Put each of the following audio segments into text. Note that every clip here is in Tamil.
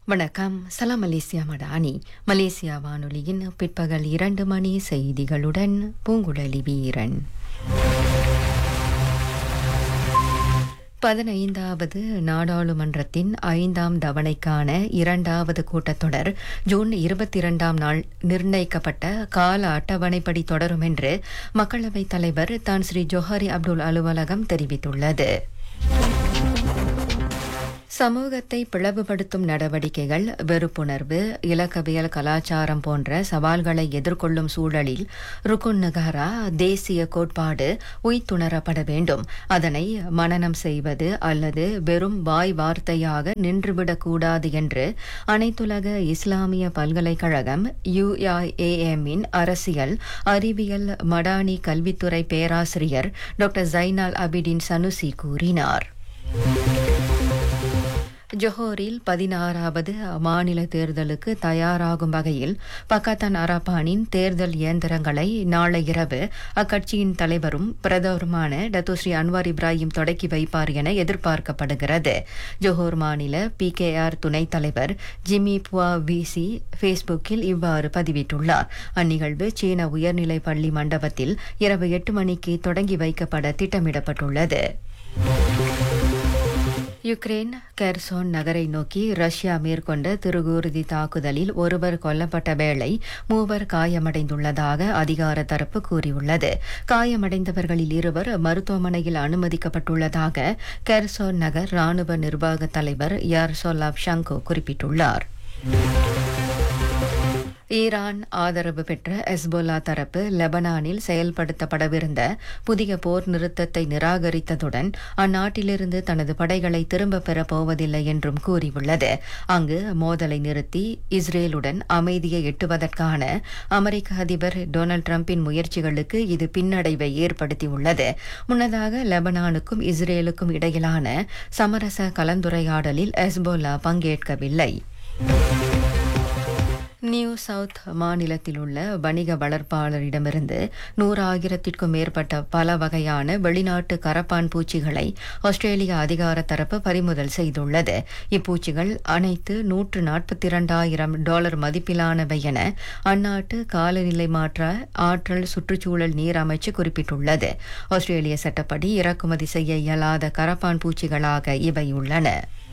வணக்கம் சலாம் மலேசியா மடானி மலேசியா வானொலியின் பிற்பகல் இரண்டு மணி செய்திகளுடன் பூங்குழலி வீரன் பதினைந்தாவது நாடாளுமன்றத்தின் ஐந்தாம் தவணைக்கான இரண்டாவது கூட்டத்தொடர் ஜூன் இருபத்தி இரண்டாம் நாள் நிர்ணயிக்கப்பட்ட கால அட்டவணைப்படி தொடரும் என்று மக்களவைத் தலைவர் தான் ஸ்ரீ ஜொஹாரி அப்துல் அலுவலகம் தெரிவித்துள்ளது சமூகத்தை பிளவுபடுத்தும் நடவடிக்கைகள் வெறுப்புணர்வு இலக்கவியல் கலாச்சாரம் போன்ற சவால்களை எதிர்கொள்ளும் சூழலில் ருக்குன் நகாரா தேசிய கோட்பாடு உய்த்துணரப்பட வேண்டும் அதனை மனனம் செய்வது அல்லது வெறும் வாய் வார்த்தையாக நின்றுவிடக்கூடாது என்று அனைத்துலக இஸ்லாமிய பல்கலைக்கழகம் யுஐஏஎம்மின் அரசியல் அறிவியல் மடானி கல்வித்துறை பேராசிரியர் டாக்டர் ஜைனால் அபிடின் சனுசி கூறினார் ஜொஹோரில் பதினாறாவது மாநில தேர்தலுக்கு தயாராகும் வகையில் பக்கத்தான் அரபானின் தேர்தல் இயந்திரங்களை நாளை இரவு அக்கட்சியின் தலைவரும் பிரதமருமான டத்துஸ்ரீ அன்வார் இப்ராஹிம் தொடக்கி வைப்பார் என எதிர்பார்க்கப்படுகிறது ஜொஹோர் மாநில பி கே ஆர் துணைத் தலைவர் ஜிம்மி புவா விசி ஃபேஸ்புக்கில் இவ்வாறு பதிவிட்டுள்ளார் அந்நிகழ்வு சீன உயர்நிலை பள்ளி மண்டபத்தில் இரவு எட்டு மணிக்கு தொடங்கி வைக்கப்பட திட்டமிடப்பட்டுள்ளது யுக்ரைன் கெர்சோன் நகரை நோக்கி ரஷ்யா மேற்கொண்ட திருகூர்தி தாக்குதலில் ஒருவர் கொல்லப்பட்ட வேளை மூவர் காயமடைந்துள்ளதாக அதிகார தரப்பு கூறியுள்ளது காயமடைந்தவர்களில் இருவர் மருத்துவமனையில் அனுமதிக்கப்பட்டுள்ளதாக கெர்சோன் நகர் ராணுவ நிர்வாக தலைவர் யார்சோலாப் ஷங்கோ குறிப்பிட்டுள்ளார் ஈரான் ஆதரவு பெற்ற எஸ்போலா தரப்பு லெபனானில் செயல்படுத்தப்படவிருந்த புதிய போர் நிறுத்தத்தை நிராகரித்ததுடன் அந்நாட்டிலிருந்து தனது படைகளை திரும்பப் பெறப் போவதில்லை என்றும் கூறியுள்ளது அங்கு மோதலை நிறுத்தி இஸ்ரேலுடன் அமைதியை எட்டுவதற்கான அமெரிக்க அதிபர் டொனால்டு டிரம்பின் முயற்சிகளுக்கு இது பின்னடைவை ஏற்படுத்தியுள்ளது முன்னதாக லெபனானுக்கும் இஸ்ரேலுக்கும் இடையிலான சமரச கலந்துரையாடலில் எஸ்போலா பங்கேற்கவில்லை நியூ சவுத் மாநிலத்தில் உள்ள வணிக வளர்ப்பாளரிடமிருந்து நூறாயிரத்திற்கும் மேற்பட்ட பல வகையான வெளிநாட்டு கரப்பான் பூச்சிகளை ஆஸ்திரேலிய அதிகார தரப்பு பறிமுதல் செய்துள்ளது இப்பூச்சிகள் அனைத்து நூற்று நாற்பத்தி இரண்டாயிரம் டாலர் மதிப்பிலானவை என அந்நாட்டு காலநிலை மாற்ற ஆற்றல் சுற்றுச்சூழல் நீர் அமைச்சு குறிப்பிட்டுள்ளது ஆஸ்திரேலிய சட்டப்படி இறக்குமதி செய்ய இயலாத கரப்பான் பூச்சிகளாக இவை உள்ளன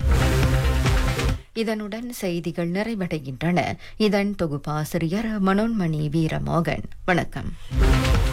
இதனுடன் செய்திகள் நிறைவடைகின்றன இதன் தொகுப்பாசிரியர் மனோன்மணி வீரமோகன் வணக்கம்